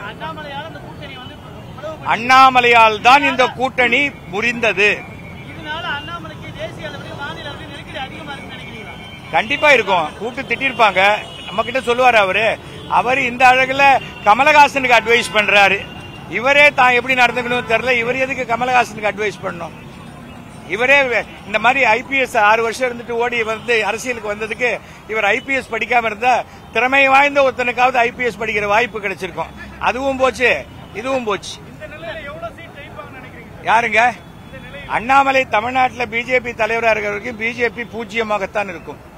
அண்ணாமலையால இந்த கூட்டணி வந்து பிளவுபட்டு அண்ணாமலையால் தான் இந்த கூட்டணி முறிந்தது இதனால அண்ணாமலைக்கு தேசிய அளவில் மாநில அளவில் நெருக்கடி அதிகமா இருக்குன்னு நினைக்கிறீங்களா கண்டிப்பா இருக்கும் கூட்டு திட்டிருப்பாங்க நம்ம கிட்ட சொல்லுவாரு அவரு அவர் இந்த அழகுல கமலஹாசனுக்கு அட்வைஸ் பண்றாரு இவரே தான் எப்படி நடந்துக்கணும் தெரியல இவர் எதுக்கு கமலஹாசனுக்கு அட்வைஸ் பண்ணணும் இவரே இந்த மாதிரி ஐபிஎஸ் ஆறு வருஷம் இருந்துட்டு ஓடி வந்து அரசியலுக்கு வந்ததுக்கு இவர் ஐபிஎஸ் படிக்காம இருந்தா திறமை வாய்ந்த ஒருத்தனுக்காவது ஐபிஎஸ் படிக்கிற வாய்ப்பு கிடைச்சிருக்கும் அதுவும் போச்சு இதுவும் போச்சு யாருங்க அண்ணாமலை தமிழ்நாட்டில் பிஜேபி தலைவராக இருக்கிற வரைக்கும் பிஜேபி பூஜ்ஜியமாகத்தான் இருக்கும்